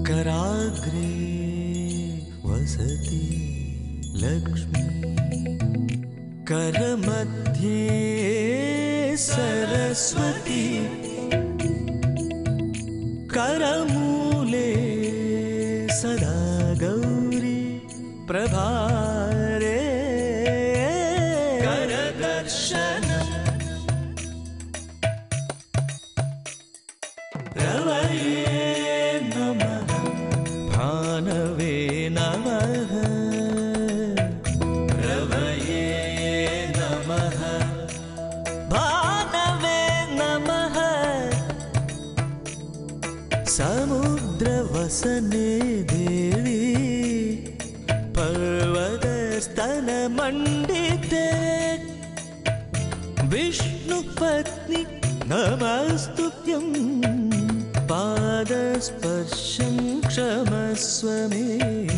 कराग्रे वसति लक्ष्मी करमध्ये सरस्वती करमूले सदा गौरी प्रभारे करदर्शनम् रवये नमः भानवे नमः रवये नमः भानवे नमः समुद्रवसने देवी पर्वतस्तनमण्डिते विष्णुपत्नि नमस्तुभ्यं पादस्पर्शं क्षमस्व मे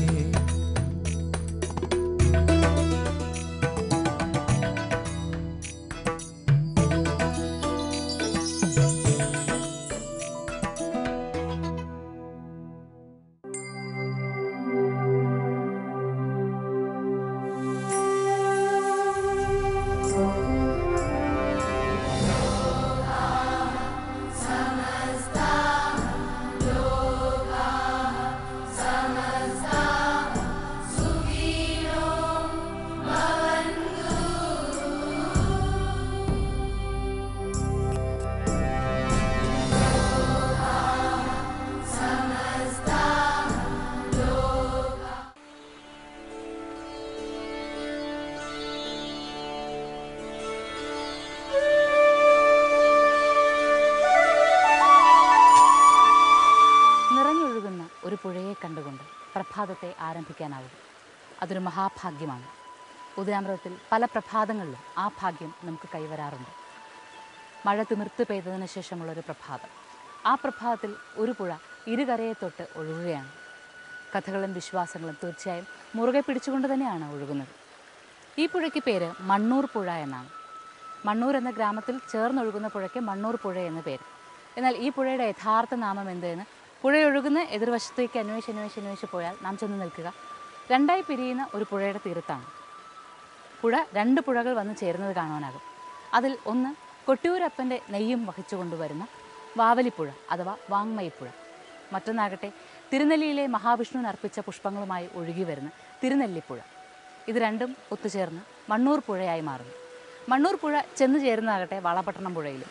നിറഞ്ഞൊഴുകുന്ന ഒരു പുഴയെ കണ്ടുകൊണ്ട് പ്രഭാതത്തെ ആരംഭിക്കാനാവും അതൊരു മഹാഭാഗ്യമാണ് ഉദയാമൃതത്തിൽ പല പ്രഭാതങ്ങളിലും ആ ഭാഗ്യം നമുക്ക് കൈവരാറുണ്ട് മഴ തിമിർത്ത് പെയ്തതിന് ശേഷമുള്ളൊരു പ്രഭാതം ആ പ്രഭാതത്തിൽ ഒരു പുഴ ഇരുകരയെ തൊട്ട് ഒഴുകുകയാണ് കഥകളും വിശ്വാസങ്ങളും തീർച്ചയായും മുറുകെ പിടിച്ചുകൊണ്ട് തന്നെയാണ് ഒഴുകുന്നത് ഈ പുഴയ്ക്ക് പേര് മണ്ണൂർ പുഴ എന്നാണ് മണ്ണൂർ എന്ന ഗ്രാമത്തിൽ ചേർന്നൊഴുകുന്ന പുഴയ്ക്ക് മണ്ണൂർ പുഴ എന്ന് പേര് എന്നാൽ ഈ പുഴയുടെ യഥാർത്ഥ നാമം എന്തെന്ന് പുഴയൊഴുകുന്ന എതിർവശത്തേക്ക് അന്വേഷിച്ച് അന്വേഷിച്ച് അന്വേഷിച്ച് പോയാൽ നാം ചെന്ന് നിൽക്കുക രണ്ടായി പിരിയുന്ന ഒരു പുഴയുടെ തീരത്താണ് പുഴ രണ്ട് പുഴകൾ വന്ന് ചേരുന്നത് കാണുവാനാകും അതിൽ ഒന്ന് കൊട്ടിയൂരപ്പൻ്റെ നെയ്യും വഹിച്ചു കൊണ്ടുവരുന്ന വാവലിപ്പുഴ അഥവാ വാങ്മയിപ്പുഴ മറ്റൊന്നാകട്ടെ തിരുനെല്ലിയിലെ മഹാവിഷ്ണുവിന് അർപ്പിച്ച പുഷ്പങ്ങളുമായി ഒഴുകി വരുന്ന തിരുനെല്ലിപ്പുഴ ഇത് രണ്ടും ഒത്തുചേർന്ന് മണ്ണൂർ പുഴയായി മാറുന്നു മണ്ണൂർ പുഴ ചെന്ന് ചേരുന്നതാകട്ടെ വളപട്ടണം പുഴയിലും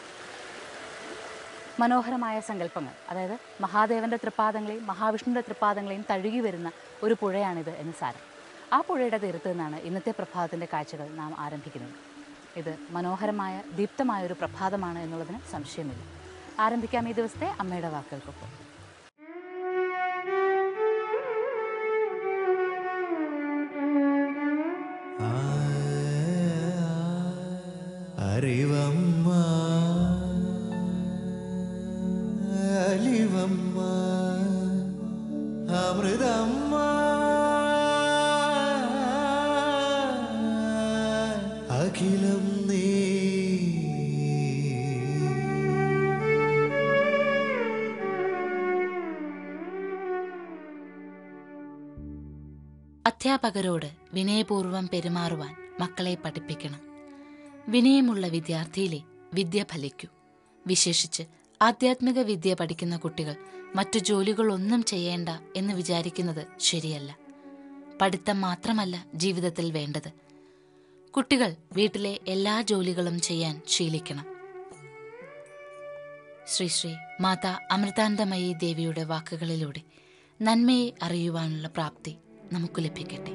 മനോഹരമായ സങ്കല്പങ്ങൾ അതായത് മഹാദേവന്റെ തൃപ്പാദങ്ങളെയും മഹാവിഷ്ണുവിൻ്റെ തൃപ്പാദങ്ങളെയും തഴുകി വരുന്ന ഒരു പുഴയാണിത് എന്ന് സാരം ആ പുഴയുടെ തീരത്ത് നിന്നാണ് ഇന്നത്തെ പ്രഭാതത്തിൻ്റെ കാഴ്ചകൾ നാം ആരംഭിക്കുന്നത് ഇത് മനോഹരമായ ദീപ്തമായ ഒരു പ്രഭാതമാണ് എന്നുള്ളതിന് സംശയമില്ല ആരംഭിക്കാം ഈ ദിവസത്തെ അമ്മയുടെ വാക്കുകൾക്കൊപ്പം അറിവമ്മ അലിവമ്മ അമൃതമ്മ അഖിലം നീ അധ്യാപകരോട് വിനയപൂർവ്വം പെരുമാറുവാൻ മക്കളെ പഠിപ്പിക്കണം വിനയമുള്ള വിദ്യാർത്ഥിയിലെ വിദ്യ ഫലിക്കൂ വിശേഷിച്ച് ആധ്യാത്മിക വിദ്യ പഠിക്കുന്ന കുട്ടികൾ മറ്റു ജോലികളൊന്നും ചെയ്യേണ്ട എന്ന് വിചാരിക്കുന്നത് ശരിയല്ല പഠിത്തം മാത്രമല്ല ജീവിതത്തിൽ വേണ്ടത് കുട്ടികൾ വീട്ടിലെ എല്ലാ ജോലികളും ചെയ്യാൻ ശീലിക്കണം ശ്രീ ശ്രീ മാതാ അമൃതാനന്ദമയി ദേവിയുടെ വാക്കുകളിലൂടെ നന്മയെ അറിയുവാനുള്ള പ്രാപ്തി നമുക്ക് ലഭിക്കട്ടെ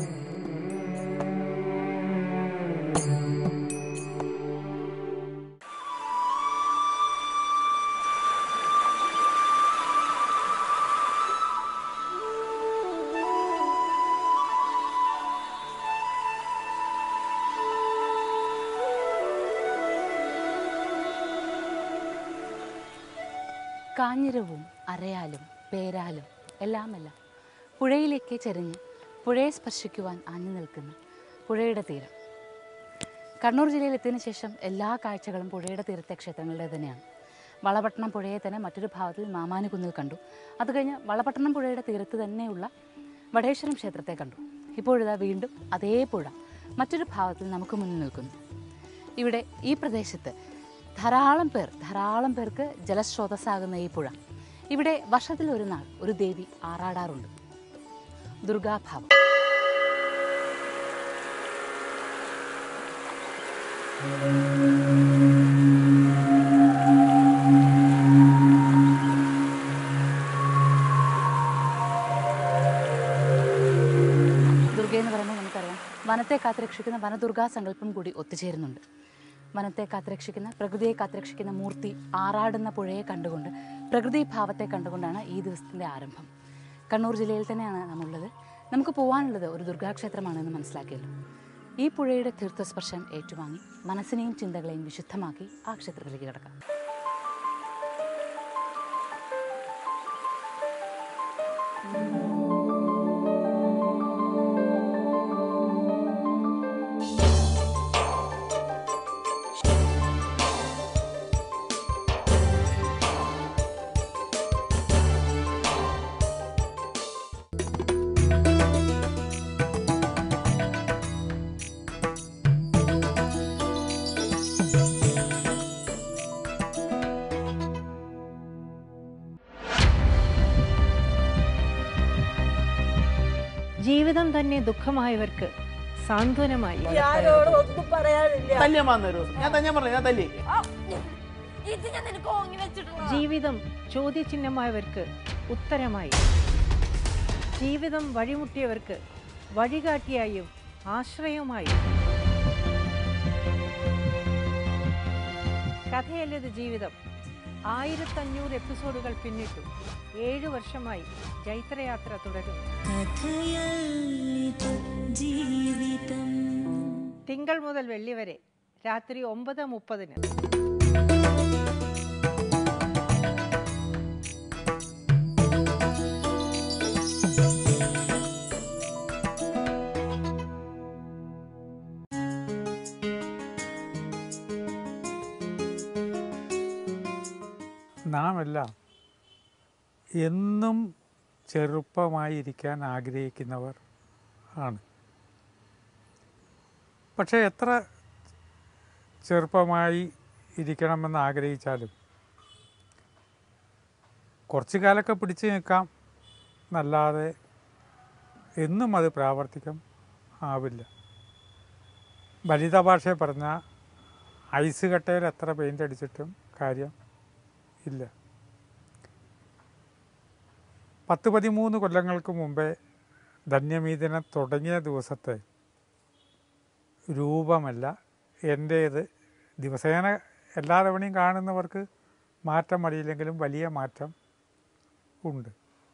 കാഞ്ഞിരവും അരയാലും പേരാലും എല്ലാമെല്ലാം പുഴയിലേക്ക് ചെരിഞ്ഞ് പുഴയെ സ്പർശിക്കുവാൻ ആഞ്ഞു നിൽക്കുന്ന പുഴയുടെ തീരം കണ്ണൂർ ജില്ലയിൽ എത്തിയതിനു ശേഷം എല്ലാ കാഴ്ചകളും പുഴയുടെ തീരത്തെ ക്ഷേത്രങ്ങളുടെ തന്നെയാണ് വളപട്ടണം പുഴയെ തന്നെ മറ്റൊരു ഭാഗത്തിൽ മാമാനുകുന്നിൽ കണ്ടു അത് കഴിഞ്ഞ് വളപട്ടണം പുഴയുടെ തീരത്ത് തന്നെയുള്ള വടേശ്വരം ക്ഷേത്രത്തെ കണ്ടു ഇപ്പോഴിതാ വീണ്ടും അതേ പുഴ മറ്റൊരു ഭാഗത്തിൽ നമുക്ക് മുന്നിൽ നിൽക്കുന്നു ഇവിടെ ഈ പ്രദേശത്ത് ധാരാളം പേർ ധാരാളം പേർക്ക് ജലസ്രോതസ്സാകുന്ന ഈ പുഴ ഇവിടെ വർഷത്തിൽ ഒരു നാൾ ഒരു ദേവി ആറാടാറുണ്ട് ദുർഗാഭാവം ദുർഗ എന്ന് പറയുമ്പോൾ നമുക്കറിയാം വനത്തെ കാത്തുരക്ഷിക്കുന്ന വനദുർഗാ സങ്കല്പം കൂടി ഒത്തുചേരുന്നുണ്ട് വനത്തെ കാത്തുരക്ഷിക്കുന്ന പ്രകൃതിയെ കാത്തുരക്ഷിക്കുന്ന മൂർത്തി ആറാടുന്ന പുഴയെ കണ്ടുകൊണ്ട് പ്രകൃതി ഭാവത്തെ കണ്ടുകൊണ്ടാണ് ഈ ദിവസത്തിൻ്റെ ആരംഭം കണ്ണൂർ ജില്ലയിൽ തന്നെയാണ് നമ്മളുള്ളത് നമുക്ക് പോകാനുള്ളത് ഒരു ദുർഗാക്ഷേത്രമാണെന്ന് മനസ്സിലാക്കിയല്ലോ ഈ പുഴയുടെ തീർത്ഥസ്പർശം ഏറ്റുവാങ്ങി മനസ്സിനെയും ചിന്തകളെയും വിശുദ്ധമാക്കി ആ ക്ഷേത്രത്തിലേക്ക് കിടക്കാം ജീവിതം തന്നെ ദുഃഖമായവർക്ക് സാന്ത്വനമായി ഞാനോട് ഒന്നും പറയാനില്ല തല്ലിയമ്മാന്ന് ഒരു ദിവസം ഞാൻ തന്നെ പറഞ്ഞു ഞാൻ തല്ലി ഇത് ഞാൻ നിനക്ക് ഓങ്ങി വെച്ചിട്ടുള്ള ജീവിതം ചോദ്യചിഹ്നമായവർക്ക് ഉത്തരമായി ജീവിതം വഴിമുട്ടിയവർക്ക് വഴികാട്ടിയായും ആശ്രയമായും കഥയല്ലത് ജീവിതം ആയിരത്തഞ്ഞൂറ് എപ്പിസോഡുകൾ പിന്നിട്ടു ഏഴു വർഷമായി ജൈത്രയാത്ര തുടരുന്നു തിങ്കൾ മുതൽ വെള്ളി വരെ രാത്രി ഒമ്പത് മുപ്പതിന് നാം എല്ലാം എന്നും ചെറുപ്പമായിരിക്കാൻ ആഗ്രഹിക്കുന്നവർ ആണ് പക്ഷേ എത്ര ചെറുപ്പമായി ഇരിക്കണമെന്ന് ആഗ്രഹിച്ചാലും കുറച്ചു കാലമൊക്കെ പിടിച്ചു നിൽക്കാം എന്നല്ലാതെ എന്നും അത് പ്രാവർത്തികം ആവില്ല ലളിത ഭാഷയെ പറഞ്ഞാൽ ഐസ് കട്ടയിൽ എത്ര പെയിൻ്റ് അടിച്ചിട്ടും കാര്യം ഇല്ല പത്ത് പതിമൂന്ന് കൊല്ലങ്ങൾക്ക് മുമ്പേ ധന്യമീതിനെ തുടങ്ങിയ ദിവസത്തെ രൂപമല്ല എൻ്റേത് ദിവസേന എല്ലാ തവണയും കാണുന്നവർക്ക് മാറ്റം അറിയില്ലെങ്കിലും വലിയ മാറ്റം ഉണ്ട്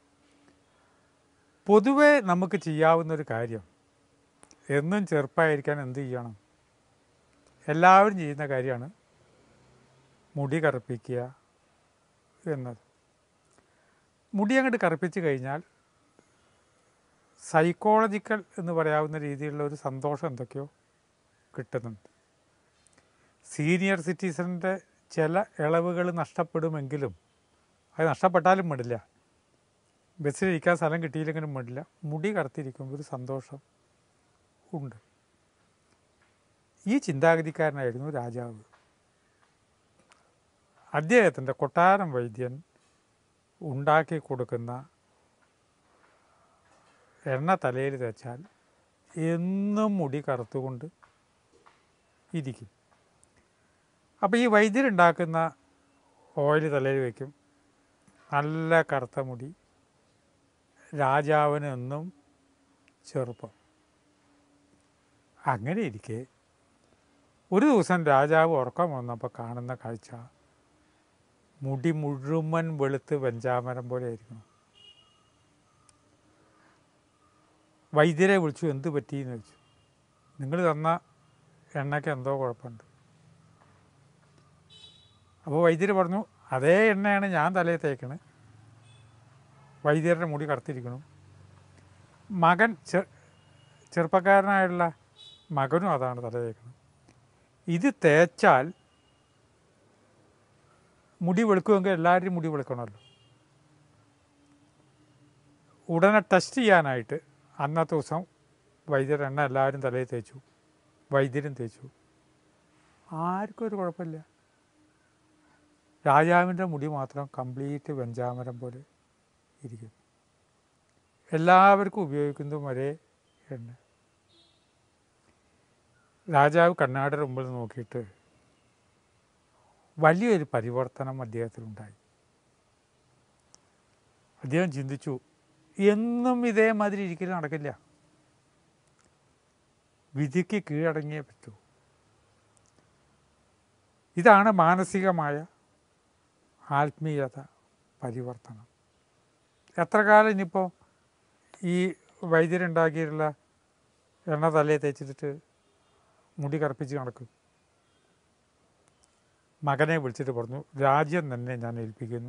പൊതുവെ നമുക്ക് ചെയ്യാവുന്നൊരു കാര്യം എന്നും ചെറുപ്പമായിരിക്കാൻ എന്ത് ചെയ്യണം എല്ലാവരും ചെയ്യുന്ന കാര്യമാണ് മുടി കറുപ്പിക്കുക എന്നത് മുടി അങ്ങോട്ട് കറുപ്പിച്ച് കഴിഞ്ഞാൽ സൈക്കോളജിക്കൽ എന്ന് പറയാവുന്ന രീതിയിലുള്ള ഒരു സന്തോഷം എന്തൊക്കെയോ കിട്ടുന്നുണ്ട് സീനിയർ സിറ്റിസൻ്റെ ചില ഇളവുകൾ നഷ്ടപ്പെടുമെങ്കിലും അത് നഷ്ടപ്പെട്ടാലും വിടില്ല ബസ്സിലിരിക്കാൻ സ്ഥലം കിട്ടിയില്ലെങ്കിലും വിടില്ല മുടി കറുത്തിരിക്കുമ്പോൾ ഒരു സന്തോഷം ഉണ്ട് ഈ ചിന്താഗതിക്കാരനായിരുന്നു രാജാവ് അദ്ദേഹത്തിൻ്റെ കൊട്ടാരം വൈദ്യൻ ഉണ്ടാക്കി കൊടുക്കുന്ന എണ്ണ തലയിൽ തേച്ചാൽ എന്നും മുടി കറുത്തുകൊണ്ട് ഇരിക്കും അപ്പോൾ ഈ വൈദ്യരുണ്ടാക്കുന്ന ഓയിൽ തലയിൽ വയ്ക്കും നല്ല കറുത്ത മുടി രാജാവിന് എന്നും ചെറുപ്പം അങ്ങനെ ഇരിക്കെ ഒരു ദിവസം രാജാവ് ഉറക്കം വന്നപ്പോൾ കാണുന്ന കാഴ്ച മുടി മുഴുവൻ വെളുത്ത് വെഞ്ചാമരം പോലെ ആയിരുന്നു വൈദ്യരെ വിളിച്ചു എന്ത് പറ്റിയെന്ന് ചോദിച്ചു നിങ്ങൾ തന്ന എണ്ണയ്ക്ക് എന്തോ കുഴപ്പമുണ്ട് അപ്പോൾ വൈദ്യർ പറഞ്ഞു അതേ എണ്ണയാണ് ഞാൻ തലയിൽ തേക്കണത് വൈദ്യരുടെ മുടി കറുത്തിരിക്കണം മകൻ ചെ ചെറുപ്പക്കാരനായുള്ള മകനും അതാണ് തല തേക്കുന്നത് ഇത് തേച്ചാൽ മുടി വെളുക്കുമെങ്കിൽ എല്ലാവരും മുടി വെളുക്കണമല്ലോ ഉടനെ ടെസ്റ്റ് ചെയ്യാനായിട്ട് അന്നത്തെ ദിവസം വൈദ്യർ എണ്ണ എല്ലാവരും തലയിൽ തേച്ചു വൈദ്യരും തേച്ചു ആർക്കും ഒരു കുഴപ്പമില്ല രാജാവിൻ്റെ മുടി മാത്രം കംപ്ലീറ്റ് വെഞ്ചാമരം പോലെ ഇരിക്കും എല്ലാവർക്കും ഉപയോഗിക്കുന്നതും ഒരേ എണ്ണ രാജാവ് കണ്ണാടിയുടെ മുമ്പിൽ നോക്കിയിട്ട് വലിയൊരു പരിവർത്തനം അദ്ദേഹത്തിനുണ്ടായി അദ്ദേഹം ചിന്തിച്ചു എന്നും ഇതേമാതിരി ഇരിക്കൽ നടക്കില്ല വിധിക്ക് കീഴടങ്ങിയേ പറ്റൂ ഇതാണ് മാനസികമായ ആത്മീയത പരിവർത്തനം എത്ര കാലം ഇനിയിപ്പോൾ ഈ വൈദ്യരുണ്ടാക്കിയിട്ടുള്ള എണ്ണ തലയിൽ തേച്ചിട്ട് മുടി കറുപ്പിച്ച് നടക്കും മകനെ വിളിച്ചിട്ട് പറഞ്ഞു രാജ്യം തന്നെ ഞാൻ ഏൽപ്പിക്കുന്നു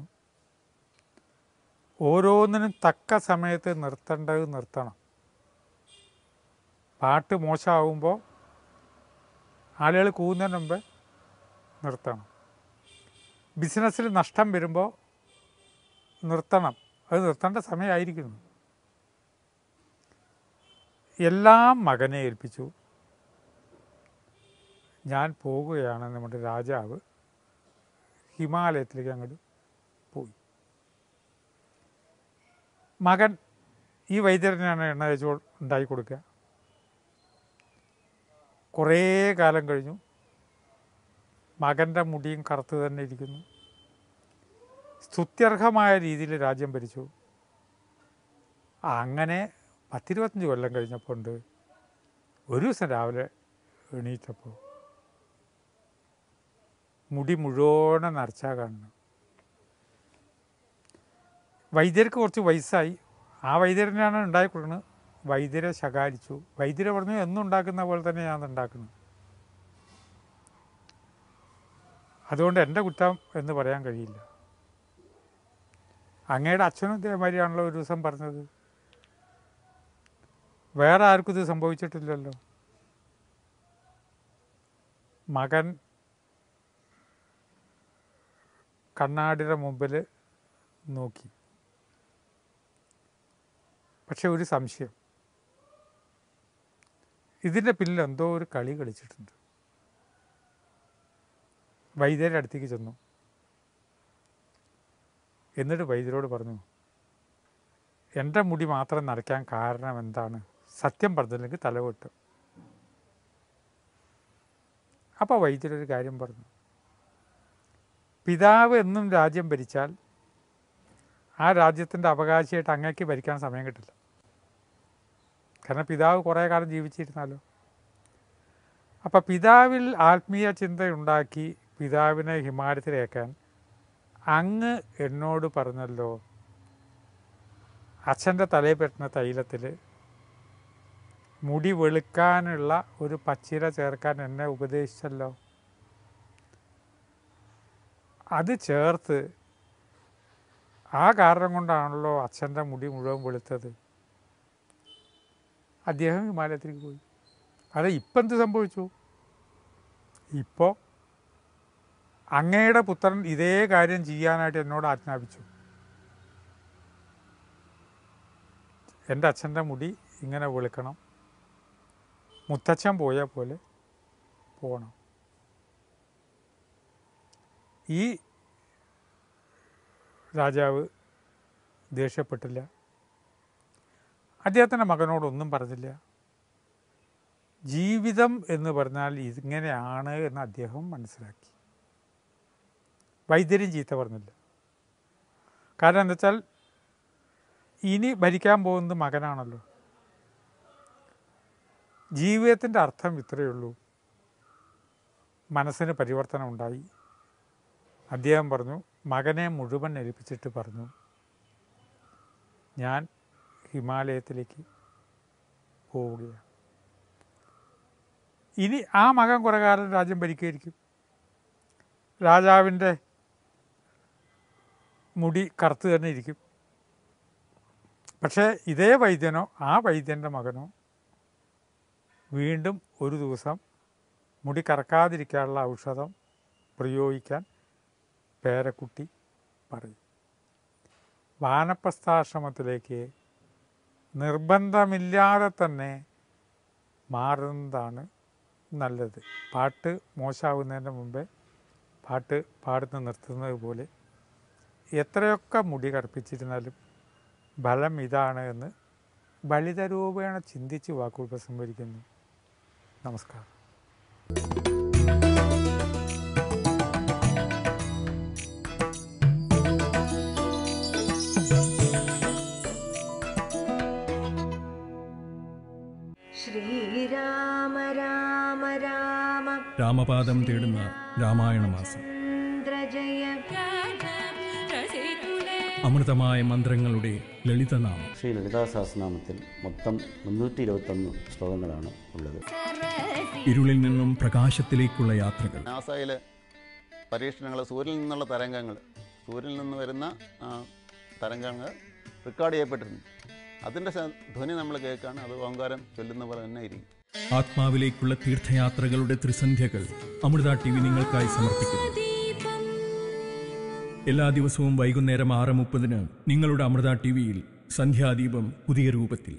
ഓരോന്നിനും തക്ക സമയത്ത് നിർത്തേണ്ടത് നിർത്തണം പാട്ട് മോശമാകുമ്പോൾ ആളുകൾ കൂന്നതിന് മുമ്പ് നിർത്തണം ബിസിനസ്സിൽ നഷ്ടം വരുമ്പോൾ നിർത്തണം അത് നിർത്തേണ്ട സമയമായിരിക്കുന്നു എല്ലാം മകനെ ഏൽപ്പിച്ചു ഞാൻ പോകുകയാണ് നമ്മുടെ രാജാവ് ഹിമാലയത്തിലേക്ക് അങ്ങോട്ട് പോയി മകൻ ഈ വൈദ്യരനാണ് എണ്ണ തേച്ച് ഉണ്ടാക്കി കൊടുക്കുക കുറേ കാലം കഴിഞ്ഞു മകൻ്റെ മുടിയും കറുത്ത് തന്നെ ഇരിക്കുന്നു സ്തുത്യർഹമായ രീതിയിൽ രാജ്യം ഭരിച്ചു അങ്ങനെ പത്തിരുപത്തഞ്ച് കൊല്ലം കഴിഞ്ഞപ്പോൾ ഉണ്ട് ഒരു ദിവസം രാവിലെ എണീറ്റപ്പോൾ മുടി മുഴുവനും നരച്ചാ കാണുന്നു വൈദ്യർക്ക് കുറച്ച് വയസ്സായി ആ വൈദ്യരനാണ് ഉണ്ടാക്കി കൊടുക്കുന്നത് വൈദ്യരെ ശകാരിച്ചു വൈദ്യരെ പറഞ്ഞു എന്നും ഉണ്ടാക്കുന്ന പോലെ തന്നെ ഞാൻ ഉണ്ടാക്കുന്നത് അതുകൊണ്ട് എൻ്റെ കുറ്റം എന്ന് പറയാൻ കഴിയില്ല അങ്ങയുടെ അച്ഛനും ഇതേമാതിരിയാണല്ലോ ഒരു ദിവസം പറഞ്ഞത് വേറെ ആർക്കും ഇത് സംഭവിച്ചിട്ടില്ലല്ലോ മകൻ കണ്ണാടിയുടെ മുമ്പിൽ നോക്കി പക്ഷെ ഒരു സംശയം ഇതിൻ്റെ പിന്നിൽ എന്തോ ഒരു കളി കളിച്ചിട്ടുണ്ട് വൈദ്യരുടെ അടുത്തേക്ക് ചെന്നു എന്നിട്ട് വൈദ്യരോട് പറഞ്ഞു എൻ്റെ മുടി മാത്രം നരയ്ക്കാൻ കാരണം എന്താണ് സത്യം പറഞ്ഞില്ലെങ്കിൽ തലവെട്ടും അപ്പോൾ വൈദ്യരൊരു കാര്യം പറഞ്ഞു പിതാവ് എന്നും രാജ്യം ഭരിച്ചാൽ ആ രാജ്യത്തിൻ്റെ അവകാശിയായിട്ട് അങ്ങേക്ക് ഭരിക്കാൻ സമയം കിട്ടില്ല കാരണം പിതാവ് കുറേ കാലം ജീവിച്ചിരുന്നാലോ അപ്പം പിതാവിൽ ആത്മീയ ചിന്തയുണ്ടാക്കി പിതാവിനെ ഹിമാലയത്തിലേക്കാൻ അങ്ങ് എന്നോട് പറഞ്ഞല്ലോ അച്ഛൻ്റെ തലയിൽ പറ്റുന്ന തൈലത്തിൽ മുടി വെളുക്കാനുള്ള ഒരു പച്ചില ചേർക്കാൻ എന്നെ ഉപദേശിച്ചല്ലോ അത് ചേർത്ത് ആ കാരണം കൊണ്ടാണല്ലോ അച്ഛൻ്റെ മുടി മുഴുവൻ വെളുത്തത് അദ്ദേഹം ഹിമാലയത്തിലേക്ക് പോയി അത് ഇപ്പം എന്ത് സംഭവിച്ചു ഇപ്പോൾ അങ്ങയുടെ പുത്രൻ ഇതേ കാര്യം ചെയ്യാനായിട്ട് എന്നോട് ആജ്ഞാപിച്ചു എൻ്റെ അച്ഛൻ്റെ മുടി ഇങ്ങനെ വെളുക്കണം മുത്തച്ഛൻ പോയ പോലെ പോകണം ഈ രാജാവ് ദേഷ്യപ്പെട്ടില്ല അദ്ദേഹത്തിൻ്റെ മകനോടൊന്നും പറഞ്ഞില്ല ജീവിതം എന്ന് പറഞ്ഞാൽ ഇങ്ങനെയാണ് എന്ന് അദ്ദേഹം മനസ്സിലാക്കി വൈദ്യരും ചീത്ത പറഞ്ഞില്ല കാരണം എന്താ വെച്ചാൽ ഇനി ഭരിക്കാൻ പോകുന്നത് മകനാണല്ലോ ജീവിതത്തിൻ്റെ അർത്ഥം ഇത്രയേ ഉള്ളൂ മനസ്സിന് പരിവർത്തനം ഉണ്ടായി അദ്ദേഹം പറഞ്ഞു മകനെ മുഴുവൻ ഏൽപ്പിച്ചിട്ട് പറഞ്ഞു ഞാൻ ഹിമാലയത്തിലേക്ക് പോവുകയാണ് ഇനി ആ മകൻ കുറേ കാലം രാജ്യം ഭരിക്കുമായിരിക്കും രാജാവിൻ്റെ മുടി കറുത്ത് തന്നെ ഇരിക്കും പക്ഷേ ഇതേ വൈദ്യനോ ആ വൈദ്യൻ്റെ മകനോ വീണ്ടും ഒരു ദിവസം മുടി കറക്കാതിരിക്കാനുള്ള ഔഷധം പ്രയോഗിക്കാൻ പേരക്കുട്ടി പറയും വാനപ്രസ്ഥാശ്രമത്തിലേക്ക് നിർബന്ധമില്ലാതെ തന്നെ മാറുന്നതാണ് നല്ലത് പാട്ട് മോശമാവുന്നതിൻ്റെ മുമ്പേ പാട്ട് പാടുന്ന നിർത്തുന്നത് പോലെ എത്രയൊക്കെ മുടി കറുപ്പിച്ചിരുന്നാലും ഫലം ഇതാണ് എന്ന് ബലിതരൂപേണ ചിന്തിച്ച് വാക്കുകൾ ഉപസംഹരിക്കുന്നു നമസ്കാരം ശ്രീരാമ രാമ രാമ രാമപാദം തേടുന്ന രാമായണ മാസം ഇന്ദ്രജയ അമൃതമായ മന്ത്രങ്ങളുടെ ലളിതനാമം ശ്രീ ലളിതാ സഹസ്രനാമത്തിൽ മൊത്തം മുന്നൂറ്റി ഇരുപത്തൊന്ന് ശ്ലോകങ്ങളാണ് ഉള്ളത് ഇരുളിൽ നിന്നും പ്രകാശത്തിലേക്കുള്ള യാത്രകൾ നാസയിലെ പരീക്ഷണങ്ങൾ സൂര്യനിൽ നിന്നുള്ള തരംഗങ്ങൾ സൂര്യനിൽ നിന്ന് വരുന്ന ആ, തരംഗങ്ങൾ റെക്കോർഡ് ചെയ്യപ്പെട്ടിട്ടുണ്ട് അതിൻ്റെ സ- ധ്വനി നമ്മൾ കേൾക്കുകയാണ് അത് ഓങ്കാരം ചൊല്ലുന്ന പോലെ തന്നെ ഇരിക്കും ആത്മാവിലേക്കുള്ള തീർത്ഥയാത്രകളുടെ ത്രിസന്ധ്യകൾ അമൃത ടി വി നിങ്ങൾക്കായി സമർപ്പിക്കുന്നു എല്ലാ ദിവസവും വൈകുന്നേരം ആറ് മുപ്പതിന് നിങ്ങളുടെ അമൃത ടി വിയിൽ സന്ധ്യാദീപം പുതിയ രൂപത്തിൽ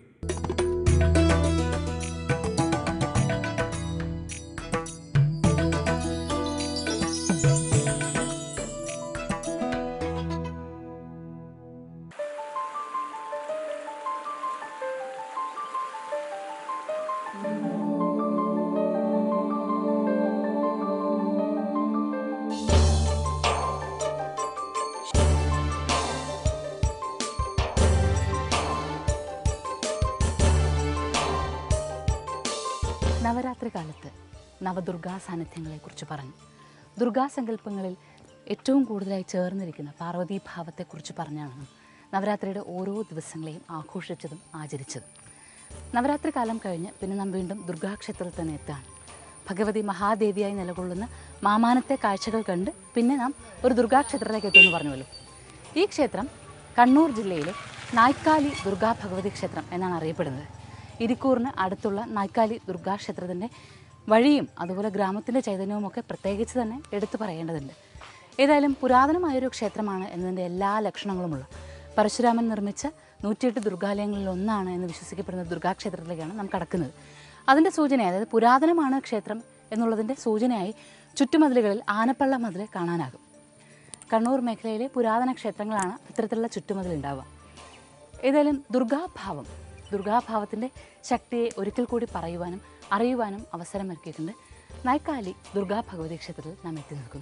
നവരാത്രി കാലത്ത് നവദുർഗാ സാന്നിധ്യങ്ങളെക്കുറിച്ച് പറഞ്ഞു ദുർഗാസങ്കല്പങ്ങളിൽ ഏറ്റവും കൂടുതലായി ചേർന്നിരിക്കുന്ന പാർവതീ ഭാവത്തെക്കുറിച്ച് പറഞ്ഞാണ് നവരാത്രിയുടെ ഓരോ ദിവസങ്ങളെയും ആഘോഷിച്ചതും ആചരിച്ചതും നവരാത്രി കാലം കഴിഞ്ഞ് പിന്നെ നാം വീണ്ടും ദുർഗാക്ഷേത്രത്തിൽ തന്നെ എത്താണ് ഭഗവതി മഹാദേവിയായി നിലകൊള്ളുന്ന മാമാനത്തെ കാഴ്ചകൾ കണ്ട് പിന്നെ നാം ഒരു ദുർഗാക്ഷേത്രത്തിലേക്ക് എത്തുമെന്ന് പറഞ്ഞുവല്ലോ ഈ ക്ഷേത്രം കണ്ണൂർ ജില്ലയിലെ നായ്ക്കാലി ദുർഗാ ഭഗവതി ക്ഷേത്രം എന്നാണ് അറിയപ്പെടുന്നത് ഇരിക്കൂറിന് അടുത്തുള്ള നായ്ക്കാലി ദുർഗാ ക്ഷേത്രത്തിൻ്റെ വഴിയും അതുപോലെ ഗ്രാമത്തിൻ്റെ ചൈതന്യവും ഒക്കെ പ്രത്യേകിച്ച് തന്നെ എടുത്തു പറയേണ്ടതുണ്ട് ഏതായാലും പുരാതനമായൊരു ക്ഷേത്രമാണ് എന്നതിൻ്റെ എല്ലാ ലക്ഷണങ്ങളുമുള്ള പരശുരാമൻ നിർമ്മിച്ച നൂറ്റിയെട്ട് ദുർഗാലയങ്ങളിൽ ഒന്നാണ് എന്ന് വിശ്വസിക്കപ്പെടുന്ന ദുർഗാക്ഷേത്രത്തിലേക്കാണ് നാം കടക്കുന്നത് അതിൻ്റെ സൂചന അതായത് പുരാതനമാണ് ക്ഷേത്രം എന്നുള്ളതിൻ്റെ സൂചനയായി ചുറ്റുമതിലുകളിൽ ആനപ്പള്ള മതിൽ കാണാനാകും കണ്ണൂർ മേഖലയിലെ പുരാതന ക്ഷേത്രങ്ങളാണ് ഇത്തരത്തിലുള്ള ചുറ്റുമതിൽ ഉണ്ടാവുക ഏതായാലും ദുർഗാഭാവം ദുർഗാഭാവത്തിൻ്റെ ശക്തിയെ ഒരിക്കൽ കൂടി പറയുവാനും അറിയുവാനും അവസരമൊരുക്കിയിട്ടുണ്ട് നായ്ക്കാലി ദുർഗാ ഭഗവതി ക്ഷേത്രത്തിൽ നാം എത്തി നിൽക്കുന്നു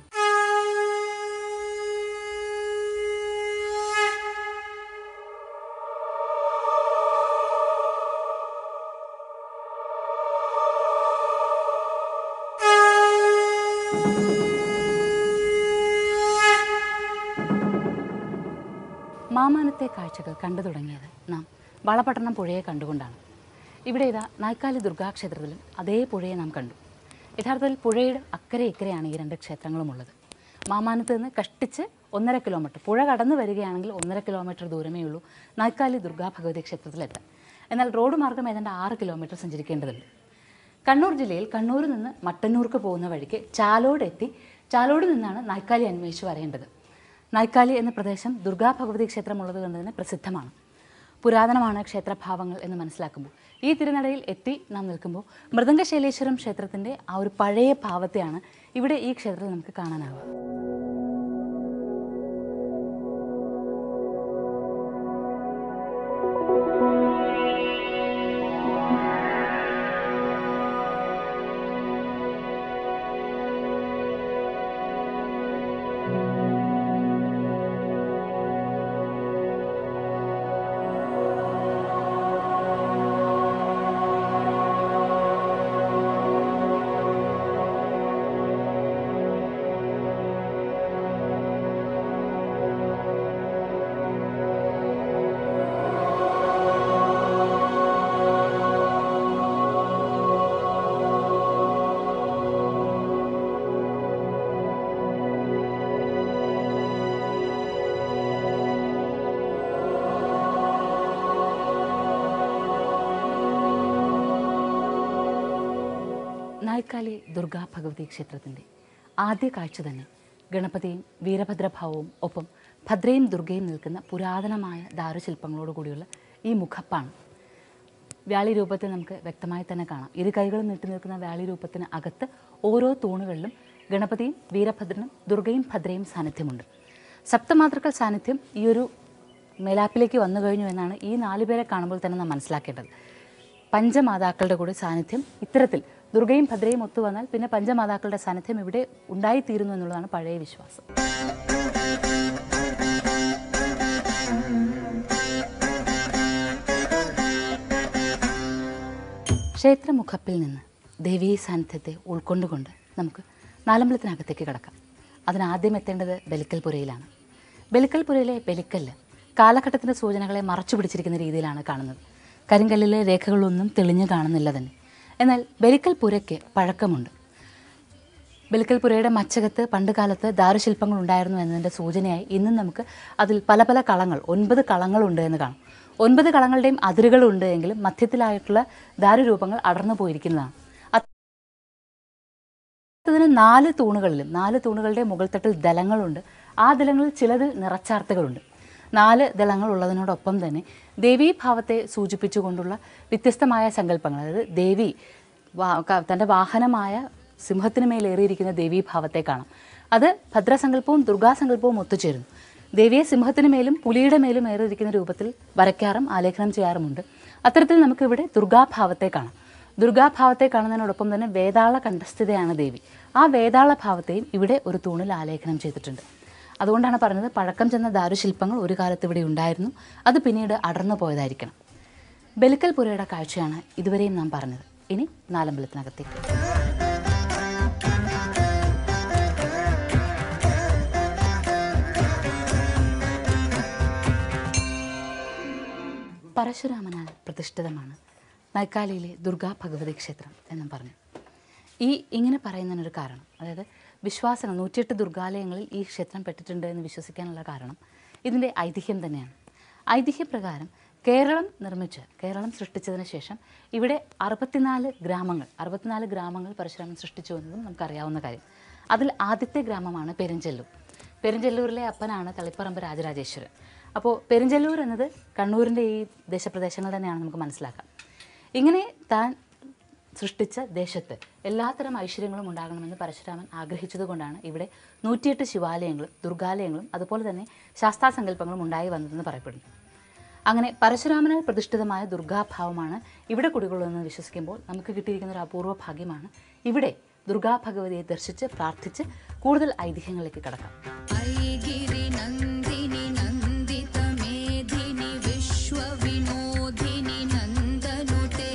മാമാനത്തെ കാഴ്ചകൾ കണ്ടു തുടങ്ങിയത് നാം വളപട്ടണം പുഴയെ കണ്ടുകൊണ്ടാണ് ഇവിടെ ഇതാ നായ്ക്കാലി ദുർഗാക്ഷേത്രത്തിലും അതേ പുഴയെ നാം കണ്ടു യഥാർത്ഥത്തിൽ പുഴയുടെ അക്കരെ ഇക്കരെയാണ് ഈ രണ്ട് ക്ഷേത്രങ്ങളുമുള്ളത് മാമാനത്ത് നിന്ന് കഷ്ടിച്ച് ഒന്നര കിലോമീറ്റർ പുഴ കടന്നു വരികയാണെങ്കിൽ ഒന്നര കിലോമീറ്റർ ദൂരമേ ഉള്ളൂ നായ്ക്കാലി ദുർഗാ ഭഗവതി ക്ഷേത്രത്തിലെത്താൻ എന്നാൽ റോഡ് മാർഗം ഏതാണ്ട് ആറ് കിലോമീറ്റർ സഞ്ചരിക്കേണ്ടതുണ്ട് കണ്ണൂർ ജില്ലയിൽ കണ്ണൂരിൽ നിന്ന് മട്ടന്നൂർക്ക് പോകുന്ന വഴിക്ക് ചാലോട് എത്തി ചാലോട് നിന്നാണ് നായ്ക്കാലി അന്വേഷിച്ച് വരേണ്ടത് നായ്ക്കാലി എന്ന പ്രദേശം ദുർഗാ ഭഗവതി ക്ഷേത്രമുള്ളത് കൊണ്ട് തന്നെ പ്രസിദ്ധമാണ് പുരാതനമാണ് ക്ഷേത്രഭാവങ്ങൾ എന്ന് മനസ്സിലാക്കുമ്പോൾ ഈ തിരുനടയിൽ എത്തി നാം നിൽക്കുമ്പോൾ മൃദംഗശൈലേശ്വരം ക്ഷേത്രത്തിൻ്റെ ആ ഒരു പഴയ ഭാവത്തെയാണ് ഇവിടെ ഈ ക്ഷേത്രത്തിൽ നമുക്ക് കാണാനാവുക നായ്ക്കാലി ദുർഗാ ഭഗവതി ക്ഷേത്രത്തിൻ്റെ ആദ്യ കാഴ്ച തന്നെ ഗണപതിയും വീരഭദ്രഭാവവും ഒപ്പം ഭദ്രയും ദുർഗയും നിൽക്കുന്ന പുരാതനമായ ദാരുശില്പങ്ങളോട് കൂടിയുള്ള ഈ മുഖപ്പാണ് വ്യാളി രൂപത്തെ നമുക്ക് വ്യക്തമായി തന്നെ കാണാം ഇരു കൈകളും നീട്ടി നിൽക്കുന്ന വ്യാളി രൂപത്തിന് അകത്ത് ഓരോ തൂണുകളിലും ഗണപതിയും വീരഭദ്രനും ദുർഗയും ഭദ്രയും സാന്നിധ്യമുണ്ട് സപ്തമാതൃക്കൾ സാന്നിധ്യം ഈ ഒരു മേലാപ്പിലേക്ക് വന്നു കഴിഞ്ഞു എന്നാണ് ഈ നാലു പേരെ കാണുമ്പോൾ തന്നെ നാം മനസ്സിലാക്കേണ്ടത് പഞ്ചമാതാക്കളുടെ കൂടെ സാന്നിധ്യം ഇത്തരത്തിൽ ദുർഗയും ഭദ്രയും ഒത്തു വന്നാൽ പിന്നെ പഞ്ചമാതാക്കളുടെ സാന്നിധ്യം ഇവിടെ ഉണ്ടായിത്തീരുന്നു എന്നുള്ളതാണ് പഴയ വിശ്വാസം ക്ഷേത്രമുഖപ്പിൽ നിന്ന് ദേവീ സാന്നിധ്യത്തെ ഉൾക്കൊണ്ടുകൊണ്ട് നമുക്ക് നാലമ്പലത്തിനകത്തേക്ക് കടക്കാം അതിനാദ്യം എത്തേണ്ടത് ബലിക്കൽപുരയിലാണ് ബലിക്കൽപുരയിലെ ബലിക്കല്ല് കാലഘട്ടത്തിൻ്റെ സൂചനകളെ മറച്ചു പിടിച്ചിരിക്കുന്ന രീതിയിലാണ് കാണുന്നത് കരിങ്കല്ലിലെ രേഖകളൊന്നും തെളിഞ്ഞു കാണുന്നില്ല തന്നെ എന്നാൽ ബലിക്കൽപുരയ്ക്ക് പഴക്കമുണ്ട് ബലിക്കൽപുരയുടെ മച്ചകത്ത് പണ്ട് കാലത്ത് ദാരുശില്പങ്ങൾ ഉണ്ടായിരുന്നു എന്നതിൻ്റെ സൂചനയായി ഇന്നും നമുക്ക് അതിൽ പല പല കളങ്ങൾ ഒൻപത് കളങ്ങളുണ്ട് എന്ന് കാണാം ഒൻപത് കളങ്ങളുടെയും അതിരുകളുണ്ട് എങ്കിലും മധ്യത്തിലായിട്ടുള്ള ദാരുരൂപങ്ങൾ അടർന്നു പോയിരിക്കുന്നതാണ് അതിന് നാല് തൂണുകളിലും നാല് തൂണുകളുടെ മുകൾ തട്ടിൽ ദലങ്ങളുണ്ട് ആ ദലങ്ങളിൽ ചിലതിൽ നിറച്ചാർത്തുകളുണ്ട് നാല് ദളങ്ങൾ ഉള്ളതിനോടൊപ്പം തന്നെ ദേവീഭാവത്തെ സൂചിപ്പിച്ചുകൊണ്ടുള്ള വ്യത്യസ്തമായ സങ്കല്പങ്ങൾ അതായത് ദേവി വാ- ക- തൻ്റെ വാഹനമായ സിംഹത്തിന് മേലേറിയിരിക്കുന്ന ദേവീഭാവത്തെ കാണാം അത് ഭദ്രസങ്കല്പവും ദുർഗാസങ്കല്പവും ഒത്തുചേരുന്നു ദേവിയെ സിംഹത്തിന് മേലും പുലിയുടെ മേലും ഏറിയിരിക്കുന്ന രൂപത്തിൽ വരയ്ക്കാറും ആലേഖനം ചെയ്യാറുമുണ്ട് അത്തരത്തിൽ നമുക്കിവിടെ ദുർഗാഭാവത്തെ കാണാം ദുർഗാഭാവത്തെ കാണുന്നതിനോടൊപ്പം തന്നെ വേതാള കണ്ഠസ്ഥിതയാണ് ദേവി ആ വേതാള ഭാവത്തെയും ഇവിടെ ഒരു തൂണിൽ ആലേഖനം ചെയ്തിട്ടുണ്ട് അതുകൊണ്ടാണ് പറഞ്ഞത് പഴക്കം ചെന്ന ദാരുശില്പങ്ങൾ ഒരു കാലത്ത് ഇവിടെ ഉണ്ടായിരുന്നു അത് പിന്നീട് അടർന്നു പോയതായിരിക്കണം ബലിക്കൽ പുരയുടെ കാഴ്ചയാണ് ഇതുവരെയും നാം പറഞ്ഞത് ഇനി നാലമ്പലത്തിനകത്തേക്ക് പരശുരാമനാൽ പ്രതിഷ്ഠിതമാണ് നൈക്കാലിയിലെ ദുർഗാ ഭഗവതി ക്ഷേത്രം എന്നും പറഞ്ഞു ഈ ഇങ്ങനെ പറയുന്നതിനൊരു കാരണം അതായത് വിശ്വാസങ്ങൾ നൂറ്റിയെട്ട് ദുർഗാലയങ്ങളിൽ ഈ ക്ഷേത്രം പെട്ടിട്ടുണ്ട് എന്ന് വിശ്വസിക്കാനുള്ള കാരണം ഇതിൻ്റെ ഐതിഹ്യം തന്നെയാണ് ഐതിഹ്യപ്രകാരം കേരളം നിർമ്മിച്ച് കേരളം സൃഷ്ടിച്ചതിന് ശേഷം ഇവിടെ അറുപത്തിനാല് ഗ്രാമങ്ങൾ അറുപത്തിനാല് ഗ്രാമങ്ങൾ പരശുരാമൻ സൃഷ്ടിച്ചു എന്നതും നമുക്കറിയാവുന്ന കാര്യം അതിൽ ആദ്യത്തെ ഗ്രാമമാണ് പെരുഞ്ചെല്ലൂർ പെരുഞ്ചെല്ലൂരിലെ അപ്പനാണ് തളിപ്പറമ്പ് രാജരാജേശ്വരൻ അപ്പോൾ പെരുഞ്ചെല്ലൂർ എന്നത് കണ്ണൂരിൻ്റെ ഈ ദേശപ്രദേശങ്ങൾ തന്നെയാണ് നമുക്ക് മനസ്സിലാക്കാം ഇങ്ങനെ താൻ സൃഷ്ടിച്ച ദേശത്ത് എല്ലാത്തരം ഐശ്വര്യങ്ങളും ഉണ്ടാകണമെന്ന് പരശുരാമൻ ആഗ്രഹിച്ചതുകൊണ്ടാണ് ഇവിടെ നൂറ്റിയെട്ട് ശിവാലയങ്ങളും ദുർഗാലയങ്ങളും അതുപോലെ തന്നെ ശാസ്താസങ്കല്പങ്ങളും ഉണ്ടായി വന്നതെന്ന് പറയപ്പെടുന്നു അങ്ങനെ പരശുരാമനാൽ പ്രതിഷ്ഠിതമായ ദുർഗാഭാവമാണ് ഇവിടെ കുടികൊള്ളുന്നതെന്ന് വിശ്വസിക്കുമ്പോൾ നമുക്ക് കിട്ടിയിരിക്കുന്ന ഒരു അപൂർവ ഭാഗ്യമാണ് ഇവിടെ ദുർഗാ ഭഗവതിയെ ദർശിച്ച് പ്രാർത്ഥിച്ച് കൂടുതൽ ഐതിഹ്യങ്ങളിലേക്ക് കടക്കാം नन्दिनि नन्दितमेधिनि विश्वविनोदिनि नन्दनुते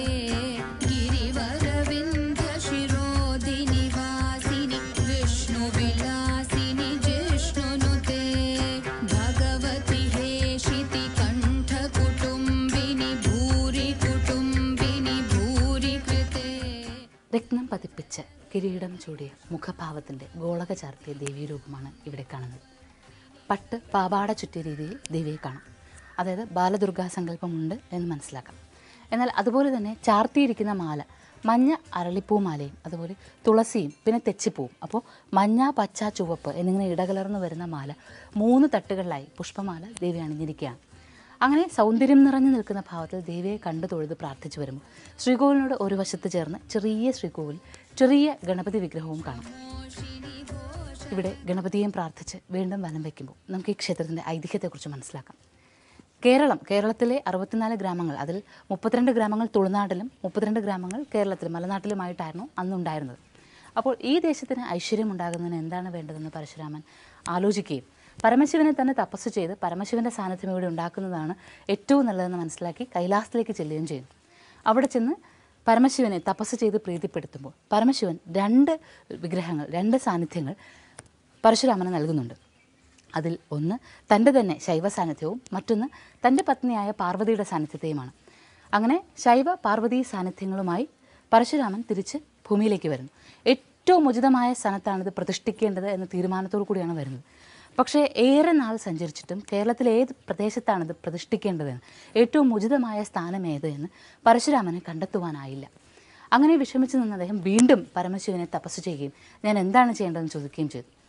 गिरिवरविन्ध्यशिरोधिनि वासिनि विष्णुविलासिनि जिष्णुनुते भगवति हेशिति कण्ठकुटुम्बिनि भूरि कुटुम्बिनि भूरि कृते രത്നം പതിപ്പിച്ച് കിരീടം ചൂടിയ മുഖഭാവത്തിൻ്റെ ഗോളക ചാർത്തിയ ദേവീരൂപമാണ് ഇവിടെ കാണുന്നത് പട്ട് പാവാട ചുറ്റിയ രീതിയിൽ ദേവിയെ കാണാം അതായത് ബാലദുർഗാ സങ്കല്പമുണ്ട് എന്ന് മനസ്സിലാക്കാം എന്നാൽ അതുപോലെ തന്നെ ചാർത്തിയിരിക്കുന്ന മാല മഞ്ഞ അരളിപ്പൂ മാലയും അതുപോലെ തുളസിയും പിന്നെ തെച്ചിപ്പൂവും അപ്പോൾ മഞ്ഞ പച്ച ചുവപ്പ് എന്നിങ്ങനെ ഇടകലർന്നു വരുന്ന മാല മൂന്ന് തട്ടുകളിലായി പുഷ്പമാല ദേവി അണിഞ്ഞിരിക്കുകയാണ് അങ്ങനെ സൗന്ദര്യം നിറഞ്ഞു നിൽക്കുന്ന ഭാവത്തിൽ ദേവിയെ കണ്ടു തൊഴുത് പ്രാർത്ഥിച്ചു വരുമ്പോൾ ശ്രീകോവിലിനോട് ഒരു വശത്ത് ചേർന്ന് ചെറിയ ശ്രീകോവിൽ ചെറിയ ഗണപതി വിഗ്രഹവും കാണാം ഇവിടെ ഗണപതിയെയും പ്രാർത്ഥിച്ച് വീണ്ടും വനം വയ്ക്കുമ്പോൾ നമുക്ക് ഈ ക്ഷേത്രത്തിൻ്റെ ഐതിഹ്യത്തെക്കുറിച്ച് മനസ്സിലാക്കാം കേരളം കേരളത്തിലെ അറുപത്തിനാല് ഗ്രാമങ്ങൾ അതിൽ മുപ്പത്തിരണ്ട് ഗ്രാമങ്ങൾ തുളുനാട്ടിലും മുപ്പത്തിരണ്ട് ഗ്രാമങ്ങൾ കേരളത്തിലും മലനാട്ടിലുമായിട്ടായിരുന്നു അന്നുണ്ടായിരുന്നത് അപ്പോൾ ഈ ദേശത്തിന് ഐശ്വര്യം ഉണ്ടാകുന്നതിന് എന്താണ് വേണ്ടതെന്ന് പരശുരാമൻ ആലോചിക്കുകയും പരമശിവനെ തന്നെ തപസ് ചെയ്ത് പരമശിവൻ്റെ സാന്നിധ്യം ഇവിടെ ഉണ്ടാക്കുന്നതാണ് ഏറ്റവും നല്ലതെന്ന് മനസ്സിലാക്കി കൈലാസത്തിലേക്ക് ചെല്ലുകയും ചെയ്യുന്നു അവിടെ ചെന്ന് പരമശിവനെ തപസ് ചെയ്ത് പ്രീതിപ്പെടുത്തുമ്പോൾ പരമശിവൻ രണ്ട് വിഗ്രഹങ്ങൾ രണ്ട് സാന്നിധ്യങ്ങൾ പരശുരാമന് നൽകുന്നുണ്ട് അതിൽ ഒന്ന് തൻ്റെ തന്നെ ശൈവ സാന്നിധ്യവും മറ്റൊന്ന് തൻ്റെ പത്നിയായ പാർവതിയുടെ സാന്നിധ്യത്തെയുമാണ് അങ്ങനെ ശൈവ പാർവതി സാന്നിധ്യങ്ങളുമായി പരശുരാമൻ തിരിച്ച് ഭൂമിയിലേക്ക് വരുന്നു ഏറ്റവും ഉചിതമായ സ്ഥാനത്താണിത് പ്രതിഷ്ഠിക്കേണ്ടത് എന്ന തീരുമാനത്തോടു കൂടിയാണ് വരുന്നത് പക്ഷേ ഏറെ നാൾ സഞ്ചരിച്ചിട്ടും കേരളത്തിലെ ഏത് പ്രദേശത്താണിത് പ്രതിഷ്ഠിക്കേണ്ടതെന്ന് ഏറ്റവും ഉചിതമായ സ്ഥാനം ഏത് എന്ന് പരശുരാമന് കണ്ടെത്തുവാനായില്ല അങ്ങനെ വിഷമിച്ചു നിന്ന അദ്ദേഹം വീണ്ടും പരമശിവനെ തപസ് ചെയ്യുകയും ഞാൻ എന്താണ് ചെയ്യേണ്ടതെന്ന് ചോദിക്കുകയും ചെയ്തു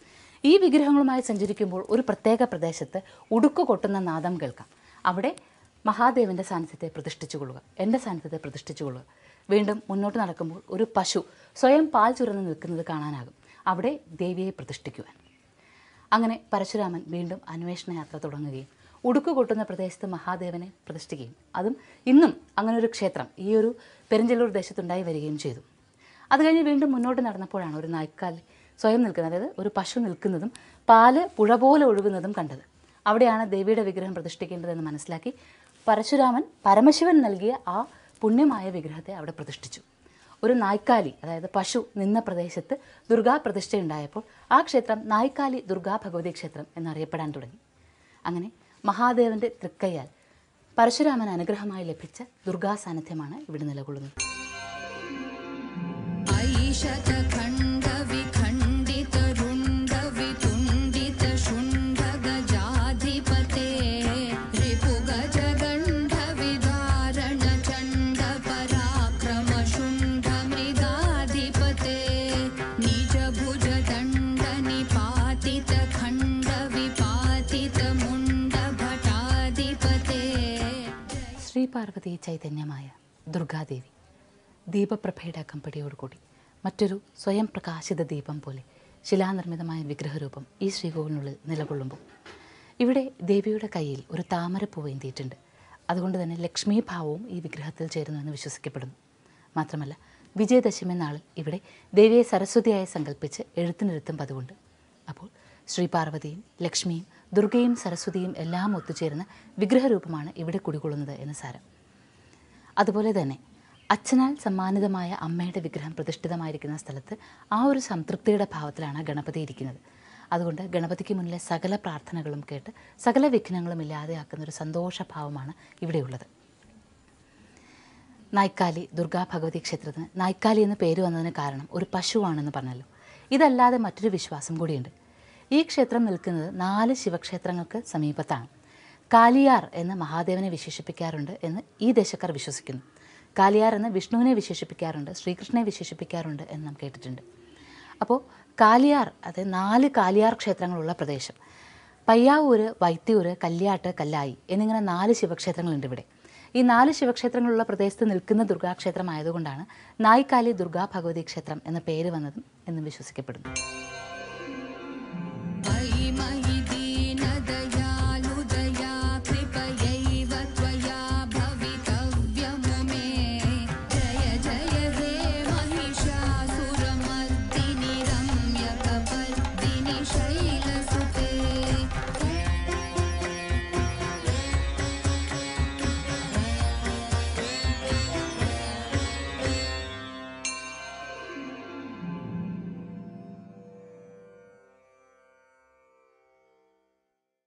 ഈ വിഗ്രഹങ്ങളുമായി സഞ്ചരിക്കുമ്പോൾ ഒരു പ്രത്യേക പ്രദേശത്ത് ഉടുക്ക് കൊട്ടുന്ന നാദം കേൾക്കാം അവിടെ മഹാദേവൻ്റെ സാന്നിധ്യത്തെ പ്രതിഷ്ഠിച്ചു കൊള്ളുക എൻ്റെ സാന്നിധ്യത്തെ പ്രതിഷ്ഠിച്ചു കൊള്ളുക വീണ്ടും മുന്നോട്ട് നടക്കുമ്പോൾ ഒരു പശു സ്വയം പാൽ ചുരന്ന് നിൽക്കുന്നത് കാണാനാകും അവിടെ ദേവിയെ പ്രതിഷ്ഠിക്കുവാൻ അങ്ങനെ പരശുരാമൻ വീണ്ടും അന്വേഷണ യാത്ര തുടങ്ങുകയും ഉടുക്ക് കൊട്ടുന്ന പ്രദേശത്ത് മഹാദേവനെ പ്രതിഷ്ഠിക്കുകയും അതും ഇന്നും അങ്ങനെ ഒരു ക്ഷേത്രം ഈ ഒരു പെരിഞ്ചല്ലൂർ ദേശത്തുണ്ടായി വരികയും ചെയ്തു അത് കഴിഞ്ഞ് വീണ്ടും മുന്നോട്ട് നടന്നപ്പോഴാണ് ഒരു നായ്ക്കാൽ സ്വയം നിൽക്കുന്നത് അതായത് ഒരു പശു നിൽക്കുന്നതും പാല് പുഴ പോലെ ഒഴുകുന്നതും കണ്ടത് അവിടെയാണ് ദേവിയുടെ വിഗ്രഹം പ്രതിഷ്ഠിക്കേണ്ടതെന്ന് മനസ്സിലാക്കി പരശുരാമൻ പരമശിവൻ നൽകിയ ആ പുണ്യമായ വിഗ്രഹത്തെ അവിടെ പ്രതിഷ്ഠിച്ചു ഒരു നായ്ക്കാലി അതായത് പശു നിന്ന പ്രദേശത്ത് ദുർഗാ പ്രതിഷ്ഠയുണ്ടായപ്പോൾ ആ ക്ഷേത്രം നായ്ക്കാലി ദുർഗാ ഭഗവതി ക്ഷേത്രം എന്നറിയപ്പെടാൻ തുടങ്ങി അങ്ങനെ മഹാദേവന്റെ തൃക്കയ്യാൽ പരശുരാമൻ അനുഗ്രഹമായി ലഭിച്ച ദുർഗാ സാന്നിധ്യമാണ് ഇവിടെ നിലകൊള്ളുന്നത് ऐशतखण्डविखण्डितरुण्डवितुण्डितशुण्डगजाधिपते रिपुगजगण्डविदारणचण्डपराक्रमशुण्डमृगाधिपते निजभुजदण्डनिपातितखण्डविपातितमुण्डभटाधिपते ശ്രീ പാർവതി ചൈതന്യമായ ദുർഗാദേവി ദീപപ്രഭയുടെ അകമ്പടിയോടുകൂടി മറ്റൊരു സ്വയം പ്രകാശിത ദീപം പോലെ ശിലാനിർമ്മിതമായ വിഗ്രഹരൂപം ഈ ശ്രീകോവിലിനുള്ളിൽ നിലകൊള്ളുമ്പോൾ ഇവിടെ ദേവിയുടെ കയ്യിൽ ഒരു താമരപ്പൂവ് എന്തിയിട്ടുണ്ട് അതുകൊണ്ട് തന്നെ ലക്ഷ്മീ ഭാവവും ഈ വിഗ്രഹത്തിൽ ചേരുന്നുവെന്ന് വിശ്വസിക്കപ്പെടുന്നു മാത്രമല്ല വിജയദശമി നാളിൽ ഇവിടെ ദേവിയെ സരസ്വതിയായി സങ്കല്പിച്ച് എഴുത്തിനെഴുത്തും പതിവുണ്ട് അപ്പോൾ ശ്രീ പാർവതിയും ലക്ഷ്മിയും ദുർഗയും സരസ്വതിയും എല്ലാം ഒത്തുചേരുന്ന വിഗ്രഹരൂപമാണ് ഇവിടെ കുടികൊള്ളുന്നത് എന്ന് സാരം അതുപോലെ തന്നെ അച്ഛനാൽ സമ്മാനിതമായ അമ്മയുടെ വിഗ്രഹം പ്രതിഷ്ഠിതമായിരിക്കുന്ന സ്ഥലത്ത് ആ ഒരു സംതൃപ്തിയുടെ ഭാവത്തിലാണ് ഗണപതി ഇരിക്കുന്നത് അതുകൊണ്ട് ഗണപതിക്ക് മുന്നിലെ സകല പ്രാർത്ഥനകളും കേട്ട് സകല വിഘ്നങ്ങളും ഇല്ലാതെയാക്കുന്ന ഒരു സന്തോഷഭാവമാണ് ഇവിടെയുള്ളത് നായ്ക്കാലി ദുർഗാ ഭഗവതി ക്ഷേത്രത്തിന് നായ്ക്കാലി എന്ന് പേര് വന്നതിന് കാരണം ഒരു പശുവാണെന്ന് പറഞ്ഞല്ലോ ഇതല്ലാതെ മറ്റൊരു വിശ്വാസം കൂടിയുണ്ട് ഈ ക്ഷേത്രം നിൽക്കുന്നത് നാല് ശിവക്ഷേത്രങ്ങൾക്ക് സമീപത്താണ് കാലിയാർ എന്ന് മഹാദേവനെ വിശേഷിപ്പിക്കാറുണ്ട് എന്ന് ഈ ദേശക്കാർ വിശ്വസിക്കുന്നു കാലിയാർ എന്ന് വിഷ്ണുവിനെ വിശേഷിപ്പിക്കാറുണ്ട് ശ്രീകൃഷ്ണനെ വിശേഷിപ്പിക്കാറുണ്ട് എന്ന് നാം കേട്ടിട്ടുണ്ട് അപ്പോൾ കാലിയാർ അതായത് നാല് കാലിയാർ ക്ഷേത്രങ്ങളുള്ള പ്രദേശം പയ്യാവൂര് വൈത്തിയൂര് കല്യാട്ട് കല്ലായി എന്നിങ്ങനെ നാല് ശിവക്ഷേത്രങ്ങളുണ്ട് ഇവിടെ ഈ നാല് ശിവക്ഷേത്രങ്ങളുള്ള പ്രദേശത്ത് നിൽക്കുന്ന ദുർഗാക്ഷേത്രം ആയതുകൊണ്ടാണ് നായ്ക്കാലി ദുർഗാ ഭഗവതി ക്ഷേത്രം എന്ന പേര് വന്നതും എന്നും വിശ്വസിക്കപ്പെടുന്നു